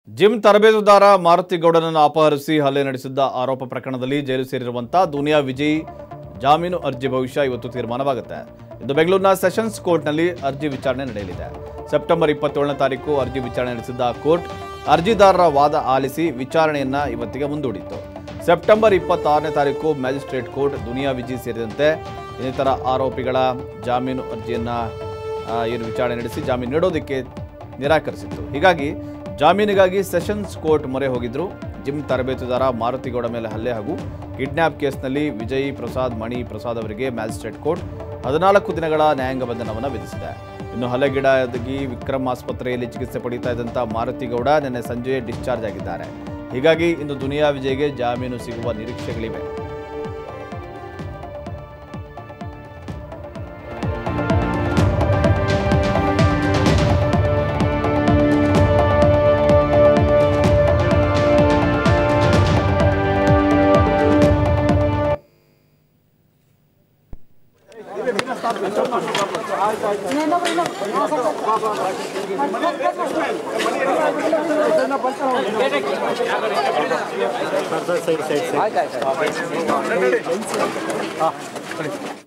gym ತರಬೇತುದಾರ ಮಾರುತಿ ಗೌಡನನ್ನು ಅಪಹರಿಸಿ ಹಲ್ಲೆ ನಡೆಸಿದ್ದ ಆರೋಪ ಪ್ರಕರಣದಲ್ಲಿ ಜೈಲು ಸೇರಿರುವಂತ ದುನಿಯಾ ವಿಜಯ್ ಜಾಮೀನು ಅರ್ಜಿ ಭವಿಷ್ಯ ಇವತ್ತು ತೀರ್ಮಾನವಾಗುತ್ತೆ ಇಂದು ಬೆಂಗಳೂರಿನ ಸೆಷನ್ಸ್ ಕೋರ್ಟ್ನಲ್ಲಿ ಅರ್ಜಿ ವಿಚಾರಣೆ ನಡೆಯಲಿದೆ ಸೆಪ್ಟೆಂಬರ್ ಇಪ್ಪತ್ತೇಳನೇ ತಾರೀಕು ಅರ್ಜಿ ವಿಚಾರಣೆ ನಡೆಸಿದ್ದ ಕೋರ್ಟ್ ಅರ್ಜಿದಾರರ ವಾದ ಆಲಿಸಿ ವಿಚಾರಣೆಯನ್ನ ಇವತ್ತಿಗೆ ಮುಂದೂಡಿತ್ತು ಸೆಪ್ಟೆಂಬರ್ ಇಪ್ಪತ್ತಾರನೇ ತಾರೀಕು ಮ್ಯಾಜಿಸ್ಟ್ರೇಟ್ ಕೋರ್ಟ್ ದುನಿಯಾ ವಿಜಯ್ ಸೇರಿದಂತೆ ಇನ್ನಿತರ ಆರೋಪಿಗಳ ಜಾಮೀನು ಅರ್ಜಿಯನ್ನ ಆ, ಏನು ವಿಚಾರಣೆ ನಡೆಸಿ ಜಾಮೀನು ನೀಡೋದಕ್ಕೆ ನಿರಾಕರಿಸಿತ್ತು ಹೀಗಾಗಿ ಜಾಮೀನಿಗಾಗಿ ಸೆಷನ್ಸ್ ಕೋರ್ಟ್ ಮೊರೆ ಹೋಗಿದ್ರು ಜಿಮ್ ತರಬೇತುದಾರ ಮಾರುತಿಗೌಡ ಮೇಲೆ ಹಲ್ಲೆ ಹಾಗೂ ಕಿಡ್ನ್ಯಾಪ್ ಕೇಸ್ನಲ್ಲಿ ವಿಜಯ್ ಪ್ರಸಾದ್ ಮಣಿ ಪ್ರಸಾದ್ ಅವರಿಗೆ ಮ್ಯಾಜಿಸ್ಟ್ರೇಟ್ ಕೋರ್ಟ್ ಹದಿನಾಲ್ಕು ದಿನಗಳ ನ್ಯಾಯಾಂಗ ಬಂಧನವನ್ನು ವಿಧಿಸಿದೆ ಇನ್ನು ಹಲ್ಲೆಗೀಡಾಗಿ ವಿಕ್ರಮ್ ಆಸ್ಪತ್ರೆಯಲ್ಲಿ ಚಿಕಿತ್ಸೆ ಪಡೆಯುತ್ತಾ ಇದ್ದಂಥ ಮಾರುತಿಗೌಡ ನಿನ್ನೆ ಸಂಜೆ ಡಿಸ್ಚಾರ್ಜ್ ಆಗಿದ್ದಾರೆ ಹೀಗಾಗಿ ಇಂದು ದುನಿಯಾ ವಿಜಯ್ಗೆ ಜಾಮೀನು ಸಿಗುವ ನಿರೀಕ್ಷೆಗಳಿವೆ ಸೈಡ್ ಸೈಡ್ ಸೈಡ್